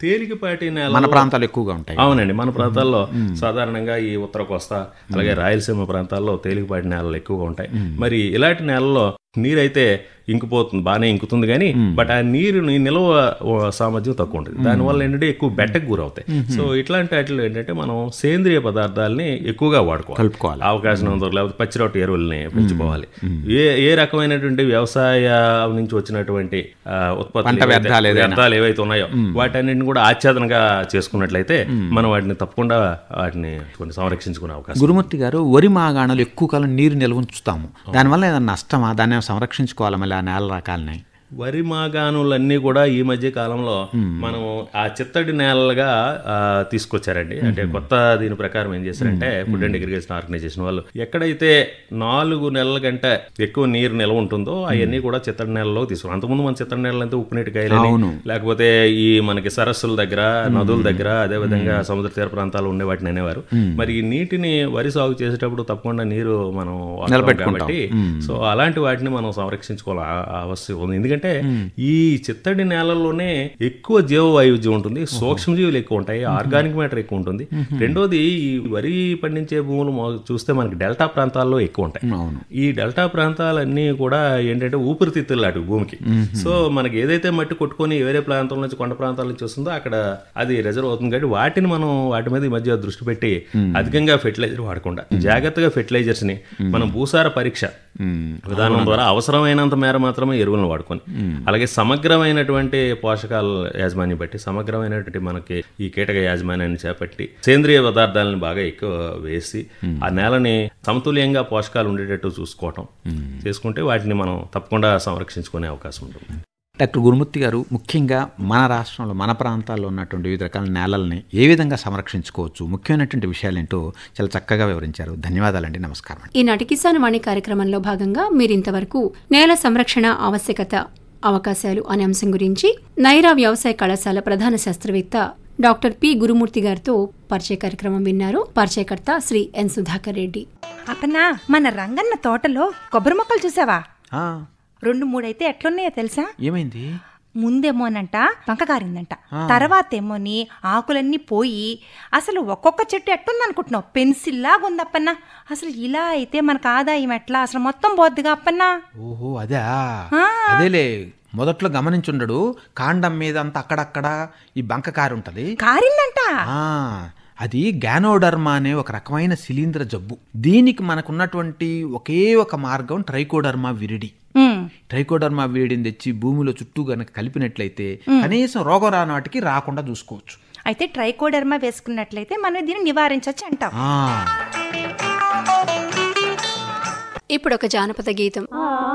తేలికపాటి నేల మన ప్రాంతాలు ఎక్కువగా ఉంటాయి అవునండి మన ప్రాంతాల్లో సాధారణంగా ఈ ఉత్తర కోస్తా అలాగే రాయలసీమ ప్రాంతాల్లో తేలికపాటి నేలలు ఎక్కువగా ఉంటాయి మరి ఇలాంటి నేలల్లో నీరైతే ఇంకిపోతుంది బాగానే ఇంకుతుంది కానీ బట్ ఆ నీరుని నిల్వ ఓ, సామర్థ్యం తక్కువ ఉంటుంది దానివల్ల ఏంటంటే ఎక్కువ బెట్టకు గురవుతాయి సో ఇట్లాంటి వాటిలో ఏంటంటే మనం సేంద్రియ పదార్థాలని ఎక్కువగా వాడుకోవాలి కలుపుకోవాలి అవకాశం ఉందో లేకపోతే పచ్చిరొట్టు ఎరువుల్ని పెంచుకోవాలి ఏ ఏ రకమైనటువంటి వ్యవసాయ నుంచి వచ్చినటువంటి ఆ, ఉత్పత్తులు పంట ఏవైతే- వ్యర్థాలు ఏదైనా. వ్యర్థాలు ఏవైతే ఉన్నాయో వాటన్నిటిని కూడా ఆచ్ఛాదనగా చేసుకున్నట్లయితే మనం వాటిని తప్పకుండా వాటిని కొన్ని సంరక్షించుకునే అవకాశం గురుమూర్తి గారు వరి మాగాణాలు ఎక్కువ కాలం నీరు నిల్వ ఉంచుతాము దానివల్ల ఏదైనా నష్టమా దాన్ని ఏమైనా సంరక్షించుకోవాలి మళ్ళీ ఆ నేల రకాలని వరి మాగాణులన్నీ కూడా ఈ మధ్య కాలంలో మనం ఆ చిత్తడి నేలలుగా ఆ, తీసుకొచ్చారండి అంటే కొత్త దీని ప్రకారం ఏం చేశారంటే ఫుడ్ అండ్ అగ్రికల్చర్ ఆర్గనైజేషన్ వాళ్ళు ఎక్కడైతే నాలుగు నెలల కంటే ఎక్కువ నీరు నిల్వ ఉంటుందో అవన్నీ కూడా చిత్తడి నేలలో తీసుకున్నారు అంతకుముందు మన చిత్తడి నేలలు అంతా ఉప్పు నీటి కాయలని అవును. లేకపోతే ఈ మనకి సరస్సుల దగ్గర నదుల దగ్గర అదే విధంగా సముద్ర తీర ప్రాంతాలు ఉండే వాటిని అనేవారు మరి ఈ నీటిని వరి సాగు చేసేటప్పుడు తప్పకుండా నీరు మనం వాడతాం నిలబెట్టుకుంటాం. కాబట్టి సో అలాంటి వాటిని మనం సంరక్షించుకోవాలి ఆ- ఆ అవశ్యం ఉంది ఎందుకంటే ఈ చిత్తడి నేలల్లోనే ఎక్కువ జీవ వైవిధ్యం ఉంటుంది సూక్ష్మజీవులు ఎక్కువ ఉంటాయి ఆర్గానిక్ మ్యాటర్ ఎక్కువ ఉంటుంది రెండోది ఈ వరి పండించే భూములు మొ- చూస్తే మనకి డెల్టా ప్రాంతాల్లో ఎక్కువ ఉంటాయి అవును ఈ డెల్టా ప్రాంతాలన్నీ కూడా ఏంటంటే ఊపిరితిత్తులు లాంటి భూమికి సో మనకి ఏదైతే మట్టి కొట్టుకొని వేరే ప్రాంతం నుంచి కొండ ప్రాంతాల నుంచి వస్తుందో అక్కడ అది రిజర్వ్ అవుతుంది కాబట్టి వాటిని మనం వాటి మీద ఈ మధ్య దృష్టి పెట్టి అధికంగా ఫెర్టిలైజర్ వాడకుండా జాగ్రత్తగా ఫెర్టిలైజర్స్ ని మనం భూసార పరీక్ష విధానం ద్వారా అవసరమైనంత మేర మాత్రమే ఎరువులను వాడుకొని అలాగే సమగ్రమైనటువంటి పోషకాల యాజమాన్యం బట్టి సమగ్రమైనటువంటి మనకి ఈ కీటక యాజమాన్యాన్ని చేపట్టి సేంద్రియ పదార్థాలను బాగా ఎక్కువ వేసి ఆ నేలని సమతుల్యంగా పోషకాలు ఉండేటట్టు చూసుకోవటం చేసుకుంటే వాటిని మనం తప్పకుండా సంరక్షించుకునే అవకాశం ఉంటుంది డాక్టర్ గురుమూర్తి గారు ముఖ్యంగా మన రాష్ట్రంలో మన ప్రాంతాల్లో ఉన్నటువంటి వివిధ రకాల నేలల్ని ఏ విధంగా సంరక్షించుకోవచ్చు ముఖ్యమైనటువంటి విషయాలేంటో చాలా చక్కగా వివరించారు ధన్యవాదాలండి నమస్కారం ఈనాటి కిసాన్ వాణి కార్యక్రమంలో భాగంగా మీరింతవరకు నేల సంరక్షణ ఆవశ్యకత అవకాశాలు అనే అంశం గురించి నైరా వ్యవసాయ కళాశాల ప్రధాన శాస్త్రవేత్త డాక్టర్ పి గురుమూర్తి గారితో పరిచయ కార్యక్రమం విన్నారు పరిచయకర్త శ్రీ ఎన్ సుధాకర్ రెడ్డి అప్పనా మన రంగన్న తోటలో కొబ్బరి మొక్కలు చూసావా ఆ, రెండు మూడైతే ఎట్లున్నాయో తెలుసా ఏమైంది ముందేమోనంట పంక కారిందంట తర్వాత ఏమోని ఆకులన్నీ పోయి అసలు ఒక్కొక్క చెట్టు ఎట్టుంది అనుకుంటున్నావు పెన్సిల్ లాగా ఉంది అప్పన్న అసలు ఇలా అయితే మనకు ఆదాయం ఎట్లా అసలు మొత్తం పోద్దిగా అప్పన్నా ఓహో అదా అదేలే మొదట్లో గమనించుండడు కాండం మీద అంతా అక్కడక్కడ ఈ బంక కారు ఉంటది కారిందంట ఆ, అది గ్యానోడర్మా అనే ఒక రకమైన శిలీంద్ర జబ్బు దీనికి మనకున్నటువంటి ఒకే ఒక మార్గం ట్రైకోడర్మా విరిడి ఉమ్, ట్రైకోడర్మా విరిడిని తెచ్చి భూమిలో చుట్టూ గనక కలిపినట్లయితే కనీసం రోగం రాని వాటికి రాకుండా చూసుకోవచ్చు అయితే ట్రైకోడర్మా వేసుకున్నట్లయితే మనం దీన్ని నివారించవచ్చు అంటాం ఆ ఇప్పుడు ఒక జానపద గీతం ఆ